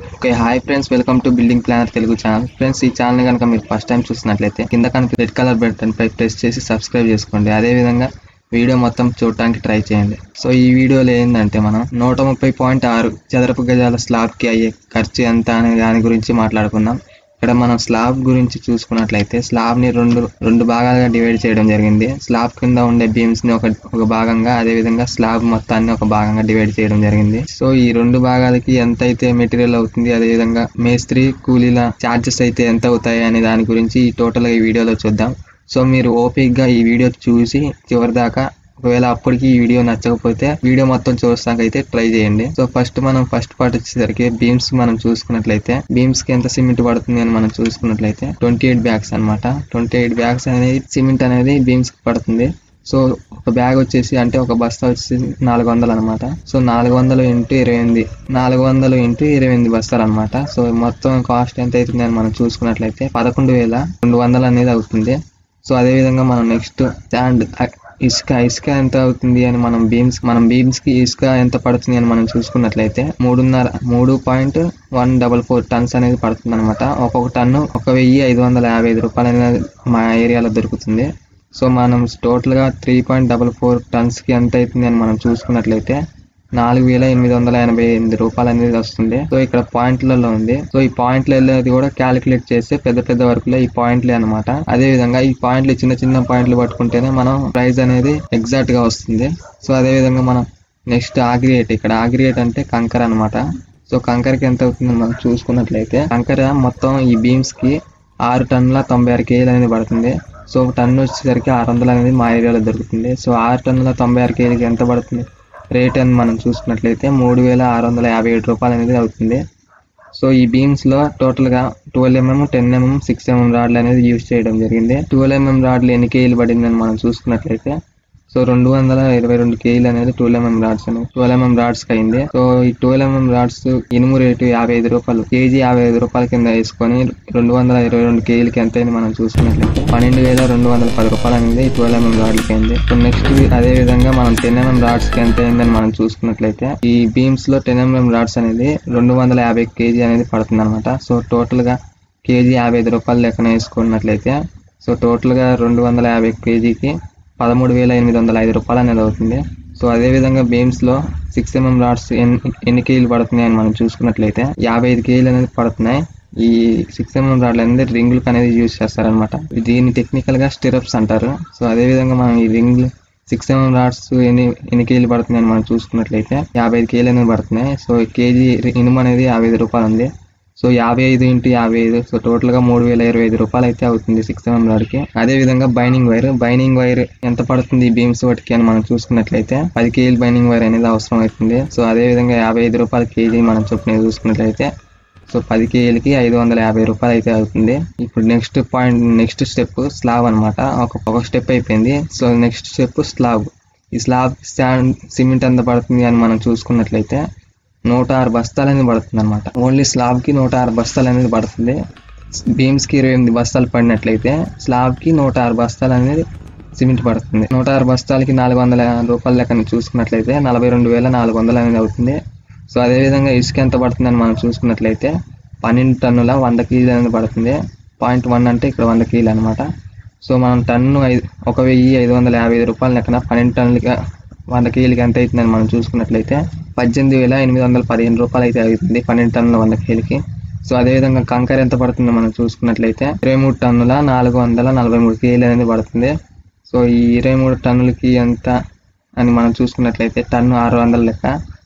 okay hi friends welcome to building planner Telugu channel friends ఈ channel కనుక మీరు first time చూసినట్లయితే కింద కనుక రెడ్ కలర్ బటన్ పై ప్రెస్ చేసి సబ్స్క్రైబ్ చేసుకోండి అదే విధంగా వీడియో మొత్తం చూడటానికి ట్రై చేయండి సో ఈ వీడియోలో ఏంటంటే మనం నూట ముప్పై పాయింట్ ఆరు చదరపు గజాల స్లాబ్కి అయ్యే ఖర్చు ఎంత అనే దాని గురించి మాట్లాడుకుందాం ఇక్కడ మనం స్లాబ్ గురించి చూసుకున్నట్లయితే స్లాబ్ ని రెండు రెండు భాగాలుగా డివైడ్ చేయడం జరిగింది స్లాబ్ కింద ఉండే బీమ్స్ ని ఒక ఒక భాగంగా అదే విధంగా స్లాబ్ మొత్తాన్ని ఒక భాగంగా డివైడ్ చేయడం జరిగింది సో ఈ రెండు భాగాలకి ఎంత అయితే మెటీరియల్ అవుతుంది అదే విధంగా మేస్త్రి కూలీల ఛార్జెస్ అయితే ఎంత అవుతాయి అనే దాని గురించి ఈ టోటల్ ఈ వీడియోలో చూద్దాం సో మీరు ఓపిక్ గా ఈ వీడియో చూసి చివరి దాకా ఒకవేళ అప్పటికి ఈ వీడియో నచ్చకపోతే వీడియో మొత్తం చూస్తాకైతే ట్రై చేయండి సో ఫస్ట్ మనం ఫస్ట్ పార్ట్ వచ్చేసరికి బీమ్స్ మనం చూసుకున్నట్లయితే బీమ్స్ కి ఎంత సిమెంట్ పడుతుంది అని మనం చూసుకున్నట్లయితే ట్వంటీ ఎయిట్ బ్యాగ్స్ అనమాట ట్వంటీ ఎయిట్ బ్యాగ్స్ అనేది సిమెంట్ అనేది బీమ్స్ కి పడుతుంది సో ఒక బ్యాగ్ వచ్చేసి అంటే ఒక బస్తా వచ్చేసి నాలుగు వందలు అనమాట సో నాలుగు వందలు ఇంటూ ఇరవై ఎనిమిది నాలుగు వందలు ఇంటూ ఇరవై ఎనిమిది బస్తాలు అనమాట సో మొత్తం కాస్ట్ ఎంత అవుతుంది అని మనం చూసుకున్నట్లయితే పదకొండు వేల రెండు వందలు అనేది అవుతుంది సో అదే విధంగా మనం నెక్స్ట్ శాండ్ ఇసుక ఇసుక ఎంత అవుతుంది అని మనం బీమ్స్ మనం బీమ్స్ కి ఇసుక ఎంత పడుతుంది అని మనం చూసుకున్నట్లయితే మూడున్నర మూడు point one double four tons అనేది పడుతుంది అనమాట ఒక్కొక్క టన్ను ఒక వెయ్యి ఐదు వందల యాభై ఐదు రూపాయలు అనేది మా ఏరియాలో దొరుకుతుంది సో మనం టోటల్ గా three point double four tons కి ఎంత అవుతుంది అని మనం చూసుకున్నట్లయితే నాలుగు వేల ఎనిమిది వందల ఎనభై ఎనిమిది రూపాయలు అనేది వస్తుంది సో ఇక్కడ పాయింట్లలో ఉంది సో ఈ పాయింట్లు వెళ్ళేది కూడా క్యాలిక్యులేట్ చేస్తే పెద్ద పెద్ద వర్కులే ఈ పాయింట్లే అనమాట అదే విధంగా ఈ పాయింట్లు చిన్న చిన్న పాయింట్లు పట్టుకుంటేనే మనం ప్రైస్ అనేది ఎగ్జాక్ట్ గా వస్తుంది సో అదే విధంగా మనం నెక్స్ట్ ఆగ్రియేట్ ఇక్కడ ఆగ్రియేట్ అంటే కంకర అనమాట సో కంకరకి ఎంత అవుతుందని మనం చూసుకున్నట్లయితే కంకర మొత్తం ఈ బీమ్స్ కి ఆరు టన్నుల తొంభై ఆరు కేజీలు అనేది పడుతుంది సో ఒక టన్ను వచ్చేసరికి ఆరు వందలు అనేది మా ఏరియాలో దొరుకుతుంది సో ఆరు టన్నుల తొంభై ఆరు కేజీకి ఎంత పడుతుంది రేట్ అని మనం చూసుకున్నట్లయితే మూడు వేల ఆరు వందల యాభై ఏడు రూపాయలు అనేది అవుతుంది సో ఈ బీమ్స్ లో టోటల్ గా twelve MM ten MM six MM రాడ్లు అనేది యూజ్ చేయడం జరిగింది ట్వెల్వ్ ఎంఎం రాడ్లు ఎన్ని కేజీలు పడిందని మనం చూసుకున్నట్లయితే సో రెండు వందల ఇరవై రెండు కేజీలు అనేది ట్వెల్వ్ ఎంఎం రాడ్స్ అనేది ట్వెల్వ్ ఎంఎం రాడ్స్ కి అయింది సో ఈ ట్వెల్వ్ ఎంఎం రాడ్స్ ఇనుము రేటు యాభై ఐదు రూపాయలు కేజీ యాభై ఐదు రూపాయల కింద వేసుకొని రెండు వందల ఇరవై రెండు కేజీలకి ఎంత అయింది మనం చూసుకున్నట్లయితే పన్నెండు వేల రెండు వందల పది రూపాయలు అనేది ట్వెల్వ్ ఎంఎం రాడ్లకి అయింది సో నెక్స్ట్ అదే విధంగా మనం టెన్ ఎంఎం రాడ్స్ కి ఎంత అయిందని మనం చూసుకున్నట్లయితే ఈ బీమ్స్ లో టెన్ ఎంఎం రాడ్స్ అనేది రెండు వందల యాభై కేజీ అనేది పడుతుంది అనమాట సో టోటల్ గా కేజీ యాభై ఐదు రూపాయలు లెక్కన వేసుకున్నట్లయితే సో టోటల్ గా రెండు వందల యాభై కేజీకి పదమూడు వేల ఎనిమిది వందల ఐదు రూపాయలు అనేది అవుతుంది సో అదే విధంగా బీమ్స్ లో సిక్స్ ఎంఎం రాడ్స్ ఎన్ని కేజీలు పడుతున్నాయి అని మనం చూసుకున్నట్లయితే యాభై ఐదు కేజీలు అనేది పడుతున్నాయి ఈ సిక్స్ ఎంఎం రాడ్లు అనేది రింగులకు అనేది యూజ్ చేస్తారనమాట దీన్ని టెక్నికల్ గా స్టిరప్స్ అంటారు సో అదే విధంగా మనం ఈ రింగ్ సిక్స్ ఎంఎం రాడ్స్ ఎన్ని ఎన్ని కేజీలు పడుతున్నాయని మనం చూసుకున్నట్లయితే యాభై ఐదు కేజీలు అనేది పడుతున్నాయి సో కేజీ ఇనుము అనేది యాభై ఐదు రూపాయలు ఉంది సో యాభై ఐదు ఇంటూ యాభై ఐదు సో టోటల్ గా మూడు వేల ఇరవై ఐదు రూపాయలు అయితే అవుతుంది సిక్స్ ఎంఎం రాడ్కి అదే విధంగా బైనింగ్ వైర్ బైనింగ్ వైర్ ఎంత పడుతుంది బీమ్స్ వాటికి అని మనం చూసుకున్నట్లయితే పది కేజీలు బైనింగ్ వైర్ అనేది అవసరం అవుతుంది సో అదే విధంగా యాభై ఐదు రూపాయల కేజీ మనం చొప్పున చూసుకున్నట్లయితే సో పది కేజీలకి ఐదు వందల యాభై రూపాయలు అయితే అవుతుంది ఇప్పుడు next point next step slab అనమాట ఒక ఒక స్టెప్ అయిపోయింది సో నెక్స్ట్ స్టెప్ స్లాబ్ ఈ స్లాబ్ స్టాండ్ సిమెంట్ ఎంత పడుతుంది అని మనం చూసుకున్నట్లయితే నూట ఆరు బస్తాలు అనేది పడుతుంది అనమాట ఓన్లీ స్లాబ్ కి నూట ఆరు బస్తాలు అనేది పడుతుంది బీమ్స్ కి ఇరవై ఎనిమిది బస్తాలు పడినట్లయితే స్లాబ్ కి నూట ఆరు బస్తాలు అనేది సిమెంట్ పడుతుంది నూట ఆరు బస్తాలకి నాలుగు వందల రూపాయల లెక్కన చూసుకున్నట్లయితే నలభై రెండు వేల నాలుగు వందలు అనేది అవుతుంది సో అదే విధంగా ఇసుక ఎంత పడుతుందని మనం చూసుకున్నట్లయితే పన్నెండు టన్నుల వంద కేజీలు అనేది పడుతుంది పాయింట్ వన్ అంటే ఇక్కడ వంద కేజీలు అనమాట సో మనం టన్ను ఐదు ఒక వెయ్యి ఐదు వందల యాభై ఐదు రూపాయల లెక్కన పన్నెండు టన్నులకి వంద కేజీలకి ఎంత అవుతుందని మనం చూసుకున్నట్లయితే పద్దెనిమిది వేల ఎనిమిది వందల పదిహేను రూపాయలు అయితే అవుతుంది పన్నెండు టన్నుల వంద కేజీలకి సో అదే విధంగా కంకర ఎంత పడుతుందో మనం చూసుకున్నట్లయితే ఇరవై మూడు టన్నుల నాలుగు వందల నలభై మూడు కేజీలు అనేది పడుతుంది సో ఈ ఇరవై మూడు టన్నులకి ఎంత అని మనం చూసుకున్నట్లయితే టన్ను ఆరు వందల లెక్క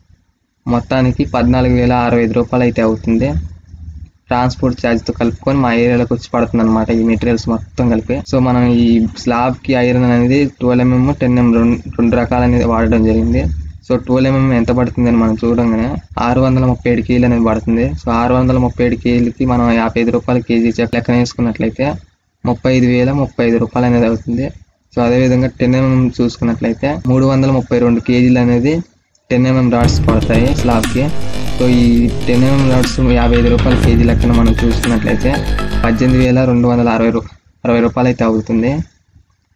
మొత్తానికి పద్నాలుగు వేల అరవై ఐదు రూపాయలు అయితే అవుతుంది ట్రాన్స్పోర్ట్ ఛార్జ్తో కలుపుకొని మా ఏరియాలోకి వచ్చి పడుతుంది అనమాట ఈ మెటీరియల్స్ మొత్తం కలిపి సో మనం ఈ స్లాబ్ కి ఐరన్ అనేది ట్వెల్వ్ ఎంఎం టెన్ ఎంఎం రెండు రెండు రకాలు అనేది వాడడం జరిగింది సో ట్వెల్వ్ ఎంఎం ఎంత పడుతుంది అని మనం చూడంగానే ఆరు వందల ముప్పై ఏడు కేజీలు అనేది పడుతుంది సో ఆరు వందల ముప్పై ఏడు కేజీలకి మనం యాభై ఐదు రూపాయల కేజీ చెప్పి లెక్కన వేసుకున్నట్లయితే ముప్పై ఐదు వేల ముప్పై ఐదు రూపాయలు అనేది అవుతుంది సో అదే విధంగా టెన్ ఎంఎం చూసుకున్నట్లయితే మూడు వందల ముప్పై రెండు కేజీలు అనేది టెన్ ఎంఎం రాడ్స్ పడతాయి స్లాబ్కి సో ఈ టెన్ ఎంఎం రాడ్స్ యాభై ఐదు రూపాయల కేజీ లెక్కన మనం చూసుకున్నట్లయితే పద్దెనిమిది వేల రెండు వందల అరవై రూ అరవై రూపాయలు అయితే అవుతుంది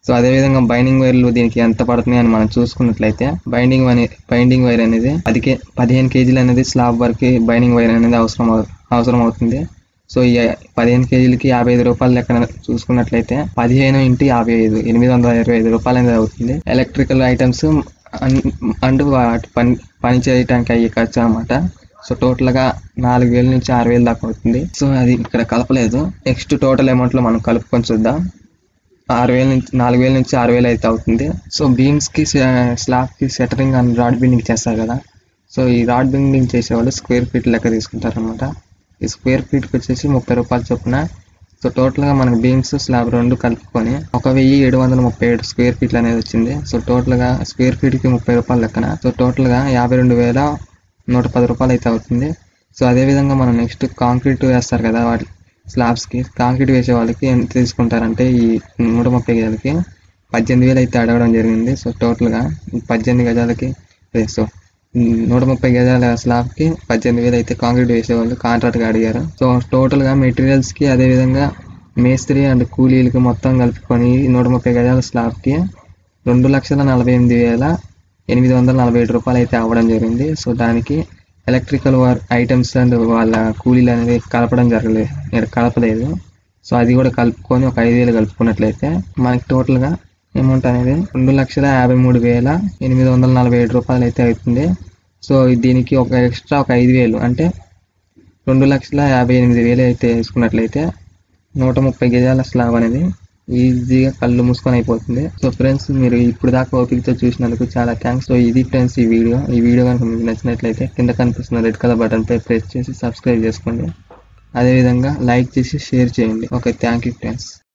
సో అదే విధంగా బైండింగ్ వైర్లు దీనికి ఎంత పడుతున్నాయి అని మనం చూసుకున్నట్లయితే బైండింగ్ అనే బైండింగ్ వైర్ అనేది పదికే పదిహేను కేజీలు అనేది స్లాబ్ వరకు బైండింగ్ వైర్ అనేది అవసరం అవు- అవసరం అవుతుంది సో ఈ పదిహేను కేజీలకి యాభై ఐదు రూపాయలు లెక్కన చూసుకున్నట్లయితే పదిహేను ఇంటూ యాభై ఐదు ఎనిమిది వందల ఇరవై ఐదు రూపాయలు అనేది అవుతుంది ఎలక్ట్రికల్ ఐటమ్స్ అండ్ వాటి పని పని చేయడానికి అయ్యే ఖర్చు అనమాట సో టోటల్ గా నాలుగు వేల నుంచి ఆరు వేలు దాకా అవుతుంది సో అది ఇక్కడ కలపలేదు నెక్స్ట్ టోటల్ అమౌంట్ లో మనం కలుపుకొని చూద్దాం ఆరు వేల నుంచి నాలుగు వేల నుంచి ఆరు వేలు అయితే అవుతుంది సో బీమ్స్ కి స్లాబ్ కి సెటరింగ్ అండ్ రాడ్ బిండింగ్ చేస్తారు కదా సో ఈ రాడ్ బిండింగ్ చేసేవాళ్ళు స్క్వేర్ ఫీట్ లెక్క తీసుకుంటారు అనమాట ఈ స్క్వేర్ ఫీట్ కి వచ్చేసి ముప్పై రూపాయలు చొప్పున సో టోటల్ గా మనకి బీమ్స్ స్లాబ్ రెండు కలుపుకొని ఒక వెయ్యి ఏడు వందల ముప్పై ఏడు స్క్వేర్ ఫీట్లు అనేది వచ్చింది సో టోటల్ గా స్క్వేర్ ఫీట్ కి ముప్పై రూపాయలు లెక్కన సో టోటల్ గా యాభై రెండు వేల నూట పది రూపాయలు అయితే అవుతుంది సో అదే విధంగా మనం నెక్స్ట్ కాంక్రీట్ వేస్తారు కదా వాటి స్లాబ్స్ కి కాంక్రీట్ వేసే వాళ్ళకి ఎంత తీసుకుంటారంటే ఈ నూట ముప్పై గజాలకి పద్దెనిమిది వేలు అయితే అడగడం జరిగింది సో టోటల్ గా ఈ పద్దెనిమిది గజాలకి అదే సో ఈ నూట ముప్పై గజాల స్లాబ్ కి పద్దెనిమిది వేలు అయితే కాంక్రీట్ వేసేవాళ్ళు కాంట్రాక్ట్ గా అడిగారు సో టోటల్ గా మెటీరియల్స్ కి అదే విధంగా మేస్త్రి అండ్ కూలీలకి మొత్తం కలుపుకొని ఈ నూట ముప్పై గజాల స్లాబ్ కి రెండు లక్షల నలభై ఎనిమిది వేల ఎనిమిది వందల నలభై ఏడు రూపాయలు అయితే అవ్వడం జరిగింది సో దానికి ఎలక్ట్రికల్ వర్ ఐటమ్స్ అండ్ వాళ్ళ కూలీలు అనేది కలపడం జరగలేదు ఇక్కడ కలపలేదు సో అది కూడా కలుపుకొని ఒక ఐదు వేలు కలుపుకున్నట్లయితే మనకి టోటల్ గా అమౌంట్ అనేది రెండు లక్షల యాభై మూడు వేల ఎనిమిది వందల నలభై ఏడు రూపాయలు అయితే అవుతుంది సో దీనికి ఒక ఎక్స్ట్రా ఒక ఐదు వేలు అంటే రెండు లక్షల యాభై ఎనిమిది వేలు అయితే వేసుకున్నట్లయితే నూట ముప్పై గజాల స్లాబ్ అనేది ఈజీగా కళ్ళు మూసుకొని అయిపోతుంది సో ఫ్రెండ్స్ మీరు ఇప్పుడు దాకా ఓపికతో చూసినందుకు చాలా థ్యాంక్స్ సో ఇది ఫ్రెండ్స్ ఈ వీడియో ఈ వీడియో కనుక మీకు నచ్చినట్లయితే కింద కనిపిస్తున్న రెడ్ కలర్ బటన్ పై ప్రెస్ చేసి సబ్స్క్రైబ్ చేసుకోండి అదేవిధంగా లైక్ చేసి షేర్ చేయండి ఓకే థ్యాంక్ యూ ఫ్రెండ్స్